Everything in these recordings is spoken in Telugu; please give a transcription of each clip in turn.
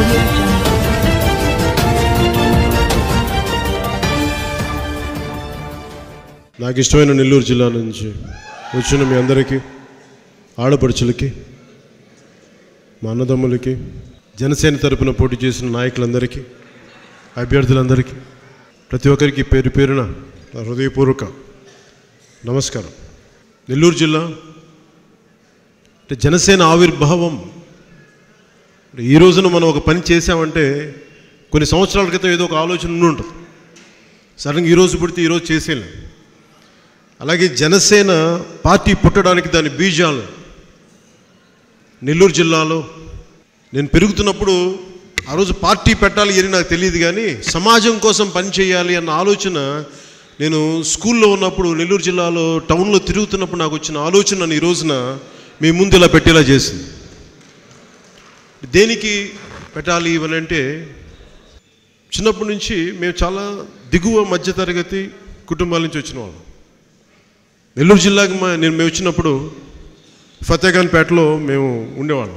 audio jungle. నాకు ఇష్టమైన నెల్లూరు జిల్లా నుంచి వచ్చిన మీ అందరికీ ఆడపడుచులకి మా అన్నదమ్ములకి జనసేన తరపున పోటీ చేసిన నాయకులందరికీ అభ్యర్థులందరికీ ప్రతి ఒక్కరికి పేరు పేరున నా హృదయపూర్వక నమస్కారం నెల్లూరు జిల్లా అంటే జనసేన ఆవిర్భావం అంటే ఈ రోజున మనం ఒక పని చేసామంటే కొన్ని సంవత్సరాల క్రితం ఏదో ఒక ఆలోచన ఉండి ఉంటుంది సడన్గా ఈరోజు పుడితే ఈరోజు చేసేలేం అలాగే జనసేన పార్టీ పుట్టడానికి దాని బీజాలు నెల్లూరు జిల్లాలో నేను పెరుగుతున్నప్పుడు ఆ రోజు పార్టీ పెట్టాలి అని నాకు తెలియదు కానీ సమాజం కోసం పని చేయాలి అన్న ఆలోచన నేను స్కూల్లో ఉన్నప్పుడు నెల్లూరు జిల్లాలో టౌన్లో తిరుగుతున్నప్పుడు నాకు వచ్చిన ఆలోచన నన్ను ఈ రోజున మీ ముందు ఇలా పెట్టేలా చేసింది దేనికి పెట్టాలి ఇవని అంటే చిన్నప్పటి నుంచి మేము చాలా దిగువ మధ్యతరగతి కుటుంబాల నుంచి వచ్చిన వాళ్ళం నెల్లూరు జిల్లాకి మా నేను మేము వచ్చినప్పుడు ఫతేఖాన్పేటలో మేము ఉండేవాళ్ళం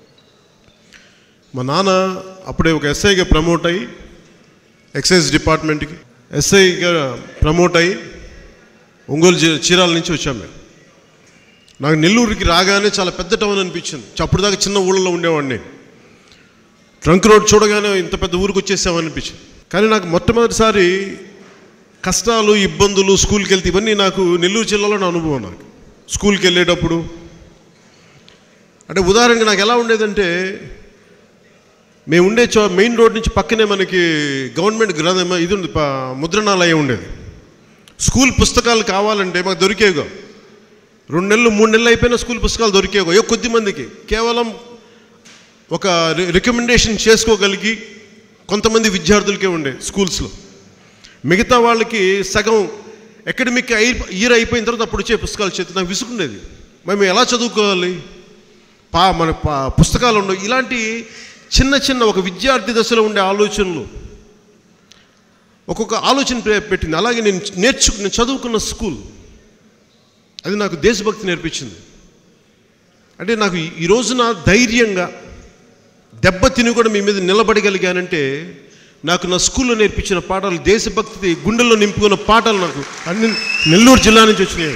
మా నాన్న అప్పుడే ఒక ఎస్ఐగా ప్రమోట్ అయ్యి ఎక్సైజ్ డిపార్ట్మెంట్కి ఎస్ఐగా ప్రమోట్ అయ్యి ఒంగోలు జి- చీరాల నుంచి వచ్చాం మేము నాకు నెల్లూరుకి రాగానే చాలా పెద్ద టౌన్ అనిపించింది అప్పుడు దాకా చిన్న ఊళ్ళలో ఉండేవాడిని ట్రంక్ రోడ్ చూడగానే ఇంత పెద్ద ఊరికి వచ్చేసామనిపించింది కానీ నాకు మొట్టమొదటిసారి కష్టాలు ఇబ్బందులు స్కూల్కి వెళ్తే ఇవన్నీ నాకు నెల్లూరు జిల్లాలో నా అనుభవం నాకు స్కూల్కి వెళ్ళేటప్పుడు అంటే ఉదాహరణకి నాకు ఎలా ఉండేదంటే మేము ఉండే చో మెయిన్ రోడ్ నుంచి పక్కనే మనకి గవర్నమెంట్ గ్రంథ ఇది ఉంది ప- ముద్రణాలయం ఉండేది స్కూల్ పుస్తకాలు కావాలంటే మాకు దొరికేవిగా రెండు నెలలు మూడు నెలలు అయిపోయినా స్కూల్ పుస్తకాలు దొరికేవిగా ఏ కొద్ది మందికి కేవలం ఒక రి- రికమెండేషన్ చేసుకోగలిగి కొంతమంది విద్యార్థులకే ఉండే స్కూల్స్లో మిగతా వాళ్ళకి సగం అకాడమిక్ ఇయర్ అయిపోయిన తర్వాత అప్పుడు వచ్చే పుస్తకాలు చేతి నాకు విసుకుండేది మరి మేము ఎలా చదువుకోవాలి పా మన పా పుస్తకాలు ఉండవు ఇలాంటి చిన్న చిన్న ఒక విద్యార్థి దశలో ఉండే ఆలోచనలు ఒక్కొక్క ఆలోచన పె- పెట్టింది అలాగే నేను నేర్చు నేను చదువుకున్న స్కూల్ అది నాకు దేశభక్తి నేర్పించింది అంటే నాకు ఈ- ఈ రోజున ధైర్యంగా దెబ్బ తిని కూడా మీ మీద నిలబడగలిగానంటే నాకు నా స్కూల్లో నేర్పించిన పాఠాలు దేశభక్తి గుండెల్లో నింపుకున్న పాఠాలు నాకు అన్ని నెల్లూరు జిల్లా నుంచి వచ్చినాయి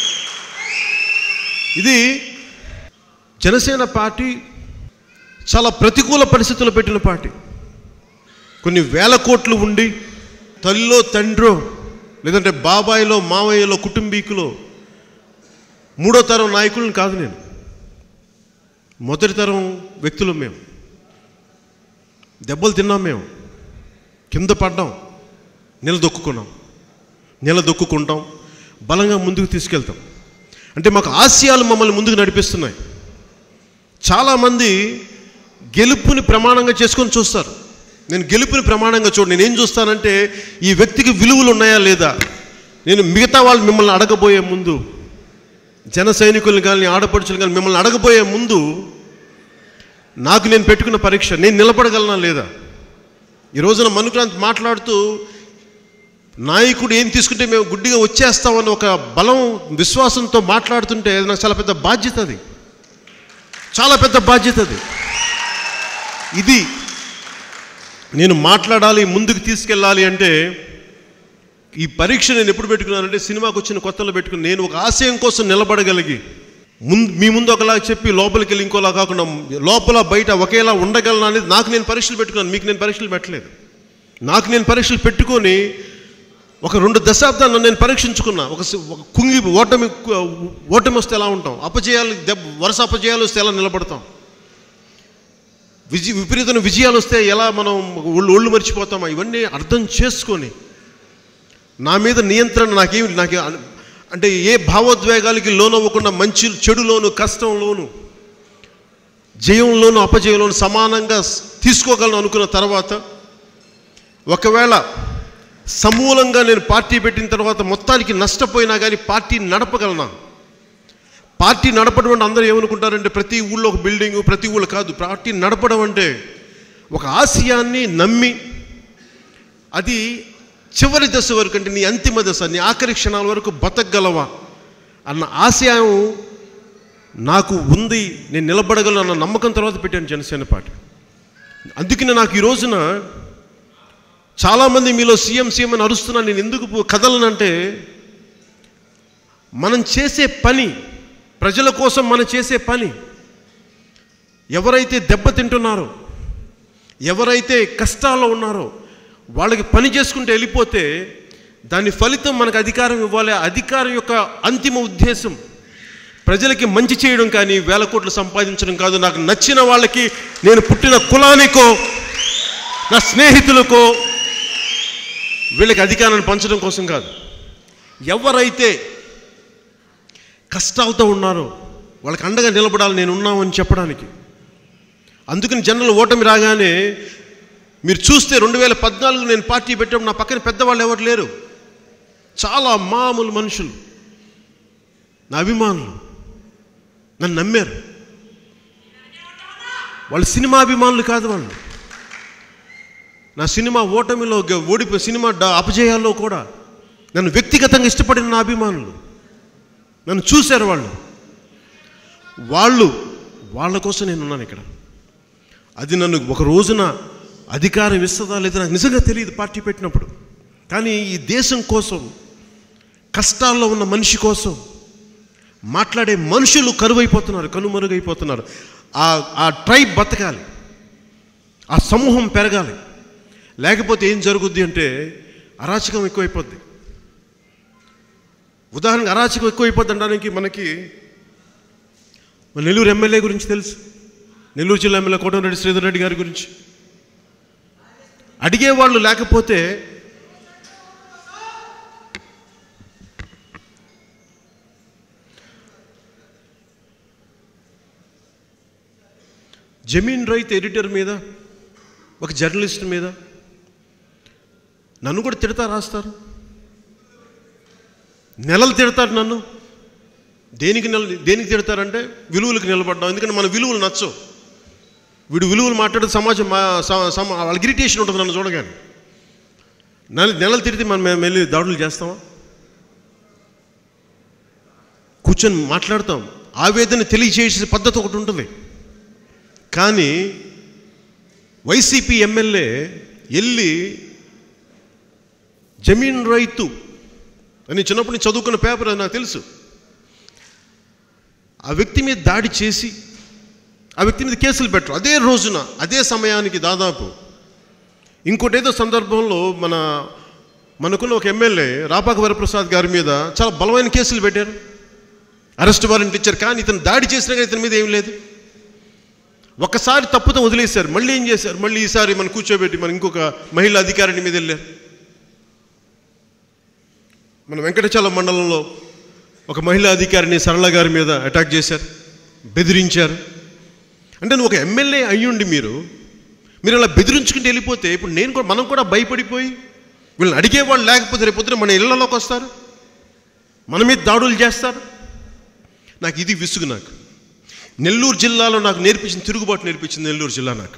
ఇది జనసేన పార్టీ చాలా ప్రతికూల పరిస్థితులు పెట్టిన పార్టీ కొన్ని వేల కోట్లు ఉండి తల్లిలో తండ్రో లేదంటే బాబాయిలో మావయ్యలో కుటుంబీకులో మూడో తరం నాయకులను కాదు నేను మొదటి తరం వ్యక్తులు మేము దెబ్బలు తిన్నాం మేము కింద పడ్డాం నిలదొక్కున్నాం నిలదొక్కుంటాం బలంగా ముందుకు తీసుకెళ్తాం అంటే మాకు ఆశయాలు మమ్మల్ని ముందుకు నడిపిస్తున్నాయి చాలామంది గెలుపుని ప్రమాణంగా చేసుకొని చూస్తారు నేను గెలుపుని ప్రమాణంగా చూడు నేను ఏం చూస్తానంటే ఈ వ్యక్తికి విలువలు ఉన్నాయా లేదా నేను మిగతా వాళ్ళు మిమ్మల్ని అడగబోయే ముందు జన సైనికుల్ని కానీ ఆడపడుచులు కానీ మిమ్మల్ని అడగబోయే ముందు నాకు నేను పెట్టుకున్న పరీక్ష నేను నిలబడగలనా లేదా ఈ రోజున మనుక్రాంత్ మాట్లాడుతూ నాయకుడు ఏం తీసుకుంటే మేము గుడ్డిగా వచ్చేస్తామని ఒక బలం విశ్వాసంతో మాట్లాడుతుంటే అది నాకు చాలా పెద్ద బాధ్యత అది చాలా పెద్ద బాధ్యత అది ఇది నేను మాట్లాడాలి ముందుకు తీసుకెళ్ళాలి అంటే ఈ పరీక్ష నేను ఎప్పుడు పెట్టుకున్నానంటే సినిమాకి వచ్చిన కొత్తలో పెట్టుకుని నేను ఒక ఆశయం కోసం నిలబడగలిగి ముందు మీ ముందు ఒకలా చెప్పి లోపలికి వెళ్ళి ఇంకోలా కాకుండా లోపల బయట ఒకేలా ఉండగలను అనేది నాకు నేను పరీక్షలు పెట్టుకున్నాను మీకు నేను పరీక్షలు పెట్టలేదు నాకు నేను పరీక్షలు పెట్టుకొని ఒక రెండు దశాబ్దాలను నేను పరీక్షించుకున్నా ఒక సి- ఒక కుంగి ఓటమి ఓటమి వస్తే ఎలా ఉంటాం అపజయాలు దెబ్బ వరుస అపజయాలు వస్తే ఎలా నిలబడతాం విజయ విపరీతమైన విజయాలు వస్తే ఎలా మనం ఒళ్ళు ఒళ్ళు మర్చిపోతామా ఇవన్నీ అర్థం చేసుకొని నా మీద నియంత్రణ నాకేమి నాకు అన- అంటే ఏ భావోద్వేగాలకి లోనవ్వకుండా మంచి చెడులోను కష్టంలోను జయంలోను అపజయంలోను సమానంగా స్- తీసుకోగలను అనుకున్న తర్వాత ఒకవేళ సమూలంగా నేను పార్టీ పెట్టిన తర్వాత మొత్తానికి నష్టపోయినా కానీ పార్టీ నడపగలనా పార్టీ నడపడం అంటే అందరూ ఏమనుకుంటారంటే ప్రతి ఊళ్ళో ఒక బిల్డింగు ప్రతి ఊళ్ళో కాదు పార్టీ నడపడం అంటే ఒక ఆశయాన్ని నమ్మి అది చివరి దశ వరకు అంటే నీ అంతిమ దశ నీ ఆఖరి క్షణాల వరకు బతకగలవా అన్న ఆశయం నాకు ఉంది నేను నిలబడగలను అన్న నమ్మకం తర్వాత పెట్టాను జనసేన పార్టీ అందుకనే నాకు ఈ రోజున చాలామంది మీలో సీఎం సీఎం అని అరుస్తున్నాను నేను ఎందుకు పో- కదలనంటే మనం చేసే పని ప్రజల కోసం మనం చేసే పని ఎవరైతే దెబ్బతింటున్నారో ఎవరైతే కష్టాల్లో ఉన్నారో వాళ్ళకి పని చేసుకుంటూ వెళ్ళిపోతే దాని ఫలితం మనకు అధికారం ఇవ్వాలి ఆ అధికారం యొక్క అంతిమ ఉద్దేశం ప్రజలకి మంచి చేయడం కానీ వేల కోట్లు సంపాదించడం కాదు నాకు నచ్చిన వాళ్ళకి నేను పుట్టిన కులానికో నా స్నేహితులకో వీళ్ళకి అధికారాన్ని పంచడం కోసం కాదు ఎవరైతే కష్టాలతో ఉన్నారో వాళ్ళకి అండగా నిలబడాలి నేను ఉన్నామని చెప్పడానికి అందుకని జనరల్ ఓటమి రాగానే మీరు చూస్తే రెండు వేల పద్నాలుగు నేను పార్టీ పెట్టాము నా పక్కన పెద్దవాళ్ళు ఎవరు లేరు చాలా మామూలు మనుషులు నా అభిమానులు నన్ను నమ్మారు వాళ్ళు సినిమా అభిమానులు కాదు వాళ్ళు నా సినిమా ఓటమిలో గ- ఓడిపోయి సినిమా డ- అపజయాల్లో కూడా నన్ను వ్యక్తిగతంగా ఇష్టపడిన నా అభిమానులు నన్ను చూశారు వాళ్ళు వాళ్ళు వాళ్ళ కోసం నేను ఉన్నాను ఇక్కడ అది నన్ను ఒక రోజున అధికారం ఇస్తుందా లేదా నాకు నిజంగా తెలియదు పార్టీ పెట్టినప్పుడు కానీ ఈ దేశం కోసం కష్టాల్లో ఉన్న మనిషి కోసం మాట్లాడే మనుషులు కరువైపోతున్నారు కనుమరుగైపోతున్నారు ఆ ఆ ట్రైబ్ బతకాలి ఆ సమూహం పెరగాలి లేకపోతే ఏం జరుగుద్ది అంటే అరాచకం ఎక్కువైపోద్ది ఉదాహరణకు అరాచకం ఎక్కువైపోద్ది అనడానికి మనకి మన నెల్లూరు ఎమ్మెల్యే గురించి తెలుసు నెల్లూరు జిల్లా ఎమ్మెల్యే కోటమిరెడ్డి శ్రీధర్ రెడ్డి గారి గురించి అడిగేవాళ్ళు లేకపోతే జమీన్ రైతు ఎడిటర్ మీద ఒక జర్నలిస్ట్ మీద నన్ను కూడా తిడతా రాస్తారు నెలలు తిడతారు నన్ను దేనికి నిల దేనికి తిడతారంటే విలువలకు నిలబడ్డాం ఎందుకంటే మన విలువలు నచ్చవు వీడు విలువలు మాట్లాడితే సమాజం మా స- సమ వాళ్ళకి ఇరిటేషన్ ఉంటుంది నన్ను చూడగానే నెల నెలలు తిడితే మనం మేము వెళ్ళి దాడులు చేస్తామా కూర్చొని మాట్లాడతాం ఆవేదన తెలియజేసే పద్ధతి ఒకటి ఉంటుంది కానీ వైసీపీ ఎమ్మెల్యే వెళ్ళి జమీన్ రైతు అని చిన్నప్పటి నుంచి చదువుకున్న పేపర్ అది నాకు తెలుసు ఆ వ్యక్తి మీద దాడి చేసి ఆ వ్యక్తి మీద కేసులు పెట్టరు అదే రోజున అదే సమయానికి దాదాపు ఇంకోటి ఏదో సందర్భంలో మన మనకున్న ఒక ఎమ్మెల్యే రాపాక వరప్రసాద్ గారి మీద చాలా బలమైన కేసులు పెట్టారు అరెస్ట్ వారెంట్ ఇచ్చారు కానీ ఇతను దాడి చేసినా కానీ ఇతని మీద ఏం లేదు ఒక్కసారి తప్పుతో వదిలేశారు మళ్ళీ ఏం చేశారు మళ్ళీ ఈసారి మనం కూర్చోబెట్టి మన ఇంకొక మహిళా అధికారిని మీద వెళ్ళారు మన వెంకటచలం మండలంలో ఒక మహిళా అధికారిని సరళ గారి మీద అటాక్ చేశారు బెదిరించారు అంటే నువ్వు ఒక ఎమ్మెల్యే అయ్యుండి మీరు మీరు అలా బెదిరించుకుంటూ వెళ్ళిపోతే ఇప్పుడు నేను కూడా మనం కూడా భయపడిపోయి వీళ్ళని అడిగేవాళ్ళు లేకపోతే రేపు పొద్దున మన ఇళ్లలోకి వస్తారు మన మీద దాడులు చేస్తారు నాకు ఇది విసుగు నాకు నెల్లూరు జిల్లాలో నాకు నేర్పించిన తిరుగుబాటు నేర్పించింది నెల్లూరు జిల్లా నాకు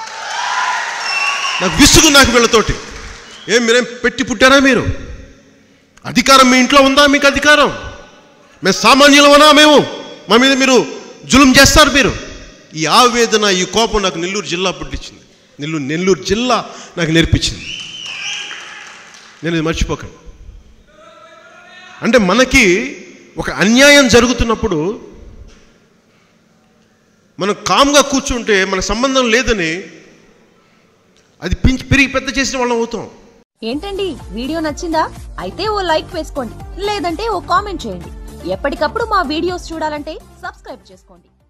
నాకు విసుగు నాకు వీళ్ళతోటి ఏం మీరేం పెట్టి పుట్టారా మీరు అధికారం మీ ఇంట్లో ఉందా మీకు అధికారం మేము సామాన్యులమనా మేము మా మీద మీరు జులుం చేస్తారు మీరు ఈ ఆవేదన ఈ కోపం నాకు నెల్లూరు జిల్లా పుట్టించింది నెల్లూరు నెల్లూరు జిల్లా నాకు నేర్పించింది నేను ఇది మర్చిపోకండి అంటే మనకి ఒక అన్యాయం జరుగుతున్నప్పుడు మనం కామ్గా కూర్చుంటే మన సంబంధం లేదని అది పెంచి పెరిగి పెద్ద చేసిన వాళ్ళం అవుతాం ఏంటండి వీడియో నచ్చిందా అయితే ఓ లైక్ వేసుకోండి లేదంటే ఓ కామెంట్ చేయండి ఎప్పటికప్పుడు మా వీడియోస్ చూడాలంటే సబ్స్క్రైబ్ చేసుకోండి